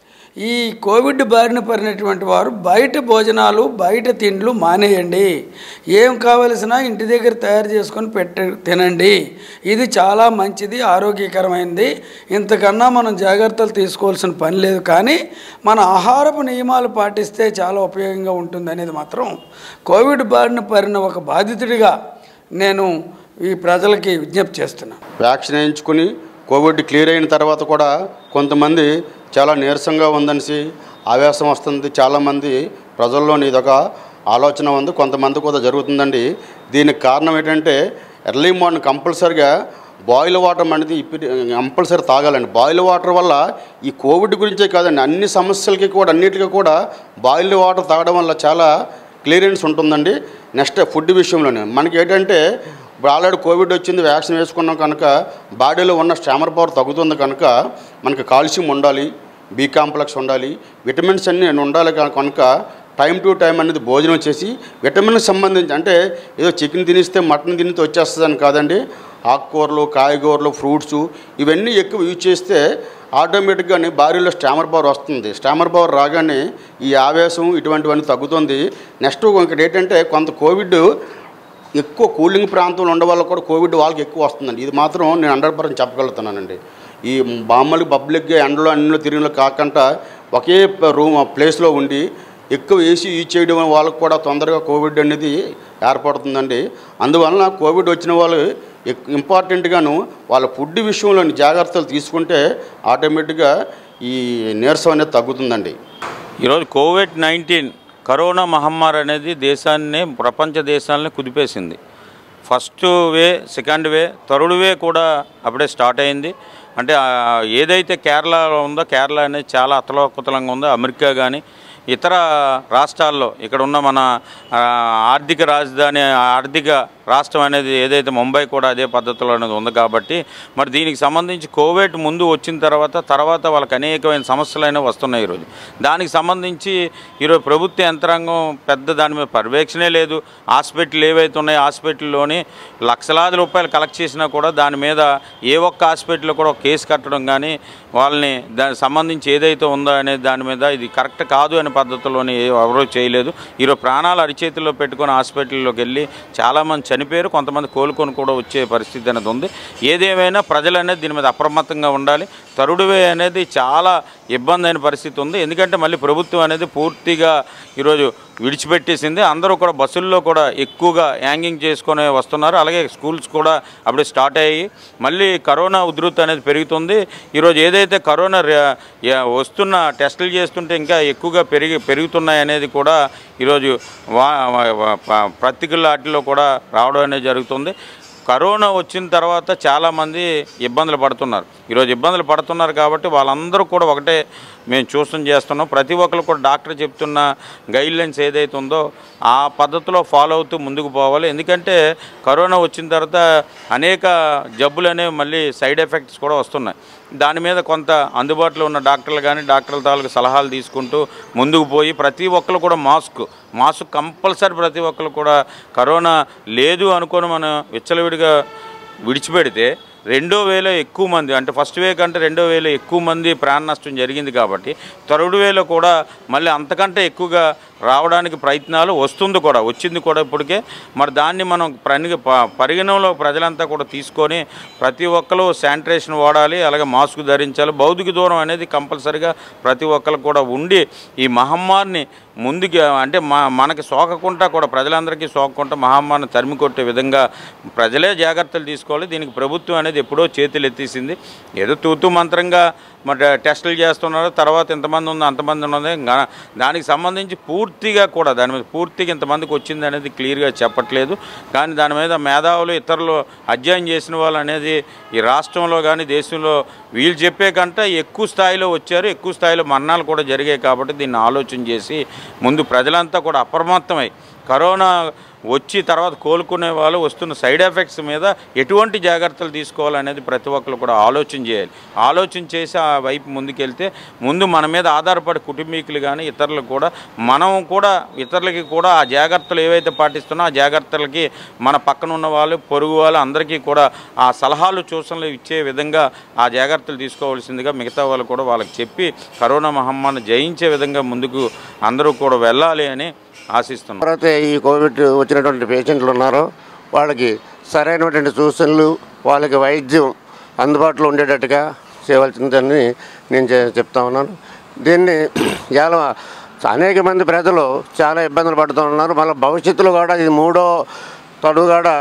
ఈ కోవిడ్ బారిన పడినటువంటి వారు బయట భోజనాలు బయట తిండ్లు మానేయండి ఏం కావలసినా ఇంటి దగ్గర తయారు చేసుకొని పెట్ట తినండి ఇది చాలా మంచిది ఆరోగ్యకరమైనది ఇంతకన్నా మనం జాగ్రత్తలు తీసుకోవాల్సిన పని లేదు కానీ మన ఆహారపు నియమాలు పాటిస్తే చాలా ఉపయోగంగా ఉంటుంది అనేది మాత్రం కోవిడ్ బారిన పడిన ఒక బాధితుడిగా నేను ఈ ప్రజలకి విజ్ఞప్తి చేస్తున్నాను వ్యాక్సిన్ వేయించుకుని కోవిడ్ క్లియర్ అయిన తర్వాత కూడా కొంతమంది చాలా నీరసంగా ఉందనేసి ఆవేశం వస్తుంది చాలామంది ప్రజల్లోని ఇదొక ఆలోచన ఉంది కొంతమంది కూడా జరుగుతుందండి దీనికి కారణం ఏంటంటే ఎర్లీ మార్నింగ్ కంపల్సరిగా బాయిల్ వాటర్ అనేది ఇప్పటి కంపల్సరీ తాగాలండి బాయిల్ వాటర్ వల్ల ఈ కోవిడ్ గురించే కాదండి అన్ని సమస్యలకి కూడా అన్నిటికీ కూడా బాయిల్ వాటర్ తాగడం వల్ల చాలా క్లియరెన్స్ ఉంటుందండి నెక్స్ట్ ఫుడ్ విషయంలోనే మనకి ఏంటంటే ఇప్పుడు ఆల్రెడీ కోవిడ్ వచ్చింది వ్యాక్సిన్ వేసుకున్నాం కనుక బాడీలో ఉన్న స్టామర్ పవర్ తగ్గుతుంది కనుక మనకి కాల్షియం ఉండాలి బి కాంప్లెక్స్ ఉండాలి విటమిన్స్ అన్నీ ఉండాలి క- కనుక టైం టు టైం అనేది భోజనం చేసి విటమిన్కి సంబంధించి అంటే ఏదో చికెన్ తినిస్తే మటన్ తినితే వచ్చేస్తుందని కాదండి ఆకుకూరలు కాయగూరలు ఫ్రూట్స్ ఇవన్నీ ఎక్కువ యూజ్ చేస్తే ఆటోమేటిక్గానే బాడీలో స్టామర్ పవర్ వస్తుంది స్టామర్ పవర్ రాగానే ఈ ఆవేశం ఇటువంటివన్నీ తగ్గుతుంది నెక్స్ట్ ఇంకటి ఏంటంటే కొంత కోవిడ్ ఎక్కువ కూలింగ్ ప్రాంతంలో ఉండే వాళ్ళకి కూడా కోవిడ్ వాళ్ళకి ఎక్కువ వస్తుందండి ఇది మాత్రం నేను హండ్రెడ్ పర్సెంట్ చెప్పగలుగుతున్నానండి ఈ బామ్మలు పబ్లిక్గా ఎండలో అన్నిలో తిరిగిలో కాకుండా ఒకే రూమ్ ప్లేస్లో ఉండి ఎక్కువ ఏసీ యూజ్ చేయడం వల్ల వాళ్ళకు కూడా తొందరగా కోవిడ్ అనేది ఏర్పడుతుందండి అందువలన కోవిడ్ వచ్చిన వాళ్ళు ఎక్- ఇంపార్టెంట్గాను వాళ్ళ ఫుడ్ విషయంలోని జాగ్రత్తలు తీసుకుంటే ఆటోమేటిక్గా ఈ నీరసం అనేది తగ్గుతుందండి ఈరోజు కోవిడ్ నైన్టీన్ కరోనా మహమ్మారి అనేది దేశాన్ని ప్రపంచ దేశాలని కుదిపేసింది first wave second wave third wave కూడా అప్పుడే స్టార్ట్ అయింది అంటే ఆ, ఏదైతే కేరళలో ఉందో కేరళ అనేది చాలా అతలోకుతలంగా ఉందో అమెరికా కానీ ఇతర రాష్ట్రాల్లో ఇక్కడ ఉన్న మన ఆ, ఆర్థిక రాజధాని ఆర్థిక రాష్ట్రం అనేది ఏదైతే ముంబై కూడా అదే పద్ధతిలో అనేది ఉంది కాబట్టి మరి దీనికి సంబంధించి కోవిడ్ ముందు వచ్చిన తర్వాత తర్వాత వాళ్ళకి అనేకమైన సమస్యలు అనేవి వస్తున్నాయి ఈరోజు దానికి సంబంధించి ఈరోజు ప్రభుత్వ యంత్రాంగం పెద్ద దాని మీద పర్యవేక్షణే లేదు హాస్పిటల్ ఏవైతే ఉన్నాయో హాస్పిటల్లోని లక్షలాది రూపాయలు కలెక్ట్ చేసినా కూడా దాని మీద ఏ ఒక్క హాస్పిటల్లో కూడా ఒక కేసు కట్టడం కానీ వాళ్ళని దానికి సంబంధించి ఏదైతే ఉందో అనే దాని మీద ఇది కరెక్ట్ కాదు అనే పద్ధతిలోని ఏ- ఎవరూ చేయలేదు ఈరోజు ప్రాణాలు అరిచేతుల్లో పెట్టుకొని హాస్పిటల్లోకి వెళ్ళి చాలామంది చనిపోయారు కొంతమంది కోలుకొని కూడా వచ్చే పరిస్థితి అనేది ఉంది ఏదేమైనా ప్రజలు అనేది దీని మీద అప్రమత్తంగా ఉండాలి తరుడువే అనేది చాలా ఇబ్బంది అయిన పరిస్థితి ఉంది ఎందుకంటే మళ్ళీ ప్రభుత్వం అనేది పూర్తిగా ఈరోజు విడిచిపెట్టేసింది అందరూ కూడా బస్సుల్లో కూడా ఎక్కువగా హ్యాంగింగ్ చేసుకొని వస్తున్నారు అలాగే స్కూల్స్ కూడా అప్పుడే స్టార్ట్ అయ్యాయి మళ్ళీ కరోనా ఉధృతి అనేది పెరుగుతుంది ఈరోజు ఏదైతే కరోనా రే- యా- వస్తున్న టెస్టులు చేస్తుంటే ఇంకా ఎక్కువగా పెరిగి పెరుగుతున్నాయి అనేది కూడా ఈరోజు వా వా- వా- ప- పత్రికల వాటిలో కూడా రావడం అనేది జరుగుతుంది కరోనా వచ్చిన తర్వాత చాలామంది ఇబ్బందులు పడుతున్నారు ఈరోజు ఇబ్బందులు పడుతున్నారు కాబట్టి వాళ్ళందరూ కూడా ఒకటే మేము చూస్తాం చేస్తున్నాం ప్రతి ఒక్కరు కూడా డాక్టర్ చెప్తున్న గైడ్లైన్స్ ఏదైతే ఉందో ఆ పద్ధతిలో ఫాలో అవుతూ ముందుకు పోవాలి ఎందుకంటే కరోనా వచ్చిన తర్వాత అనేక జబ్బులు అనేవి మళ్ళీ సైడ్ ఎఫెక్ట్స్ కూడా వస్తున్నాయి దాని మీద కొంత అందుబాటులో ఉన్న డాక్టర్లు కానీ డాక్టర్ల తాలూకు సలహాలు తీసుకుంటూ ముందుకు పోయి ప్రతి ఒక్కరు కూడా మాస్క్ మాస్క్ కంపల్సరీ ప్రతి ఒక్కరు కూడా కరోనా లేదు అనుకొని మనం విచ్చలవిడిగా విడిచిపెడితే రెండో వేలో ఎక్కువ మంది అంటే ఫస్ట్ వే కంటే రెండో వేలో ఎక్కువ మంది ప్రాణ నష్టం జరిగింది కాబట్టి థర్డ్ వేలో కూడా మళ్ళీ అంతకంటే ఎక్కువగా రావడానికి ప్రయత్నాలు వస్తుంది కూడా వచ్చింది కూడా ఇప్పటికే మరి దాన్ని మనం ప్రని ప- పరిగణనలో ప్రజలంతా కూడా తీసుకొని ప్రతి ఒక్కరు శానిటైజేషన్ వాడాలి అలాగే మాస్క్ ధరించాలి భౌతిక దూరం అనేది కంపల్సరిగా ప్రతి ఒక్కరు కూడా ఉండి ఈ మహమ్మారిని ముందుకు అంటే మా మనకి సోకకుండా కూడా ప్రజలందరికీ సోకకుండా మహమ్మారిని తరిమి కొట్టే విధంగా ప్రజలే జాగ్రత్తలు తీసుకోవాలి దీనికి ప్రభుత్వం అనేది ఎప్పుడో చేతులు ఎత్తేసింది ఏదో తూతూ మంత్రంగా మరి టెస్టులు చేస్తున్నారు తర్వాత ఇంతమంది ఉంది అంతమంది ఉన్నది ఇంకా దానికి సంబంధించి పూర్తిగా కూడా దాని మీద పూర్తిగా ఇంతమందికి వచ్చింది అనేది క్లియర్గా చెప్పట్లేదు కానీ దాని మీద మేధావులు ఇతరులు అధ్యయనం చేసిన వాళ్ళు అనేది ఈ రాష్ట్రంలో కానీ దేశంలో వీళ్ళు చెప్పే కంటే ఎక్కువ స్థాయిలో వచ్చారు ఎక్కువ స్థాయిలో మరణాలు కూడా జరిగాయి కాబట్టి దీన్ని ఆలోచన చేసి ముందు ప్రజలంతా కూడా అప్రమత్తమై కరోనా వచ్చి తర్వాత కోలుకునే వాళ్ళు వస్తున్న సైడ్ ఎఫెక్ట్స్ మీద ఎటువంటి జాగ్రత్తలు తీసుకోవాలనేది ప్రతి ఒక్కరు కూడా ఆలోచన చేయాలి ఆలోచన చేసి ఆ వైపు ముందుకెళ్తే ముందు మన మీద ఆధారపడి కుటుంబీకులు కానీ ఇతరులు కూడా మనం కూడా ఇతరులకి కూడా ఆ జాగ్రత్తలు ఏవైతే పాటిస్తున్నా ఆ జాగ్రత్తలకి మన పక్కన ఉన్న వాళ్ళు పొరుగు వాళ్ళు అందరికీ కూడా ఆ సలహాలు సూచనలు ఇచ్చే విధంగా ఆ జాగ్రత్తలు తీసుకోవాల్సిందిగా మిగతా వాళ్ళు కూడా వాళ్ళకి చెప్పి కరోనా మహమ్మారిని జయించే విధంగా ముందుకు అందరూ కూడా వెళ్ళాలి అని ఆశిస్తున్నాం ఎవరైతే ఈ కోవిడ్ వచ్చినటువంటి పేషెంట్లు ఉన్నారో వాళ్ళకి సరైనటువంటి సూచనలు వాళ్ళకి వైద్యం అందుబాటులో ఉండేటట్టుగా చేయవలసిందని నేను చె- చెప్తా ఉన్నాను దీన్ని చాలా అనేక మంది ప్రజలు చాలా ఇబ్బందులు పడుతూ ఉన్నారు మళ్ళీ భవిష్యత్తులో కూడా ఇది మూడో తడుగు కూడా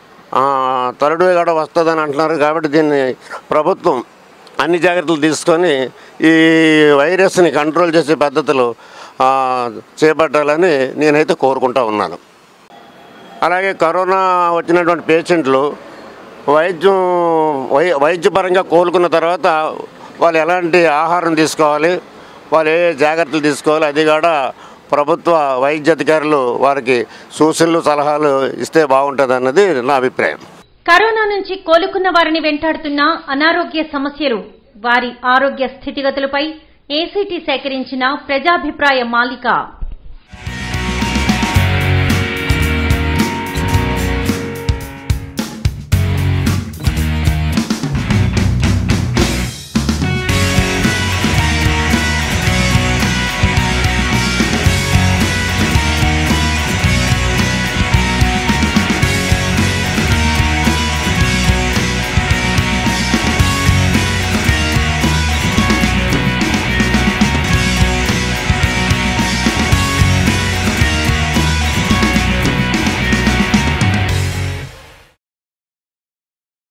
తరుడు కూడా వస్తుందని అంటున్నారు కాబట్టి దీన్ని ప్రభుత్వం అన్ని జాగ్రత్తలు తీసుకొని ఈ వైరస్ని కంట్రోల్ చేసే పద్ధతులు ఆ, చేపట్టాలని నేనైతే కోరుకుంటా ఉన్నాను అలాగే కరోనా వచ్చినటువంటి పేషెంట్లు వైద్యం వై వైద్యపరంగా కోలుకున్న తర్వాత వాళ్ళు ఎలాంటి ఆహారం తీసుకోవాలి వాళ్ళు ఏ ఏ జాగ్రత్తలు తీసుకోవాలి అది కూడా ప్రభుత్వ వైద్య అధికారులు వారికి సూచనలు సలహాలు ఇస్తే బాగుంటుంది అన్నది నా అభిప్రాయం కరోనా నుంచి కోలుకున్న వారిని వెంటాడుతున్న అనారోగ్య సమస్యలు వారి ఆరోగ్య స్థితిగతులపై ఏసీటీ సేకరించిన ప్రజాభిప్రాయ మాలిక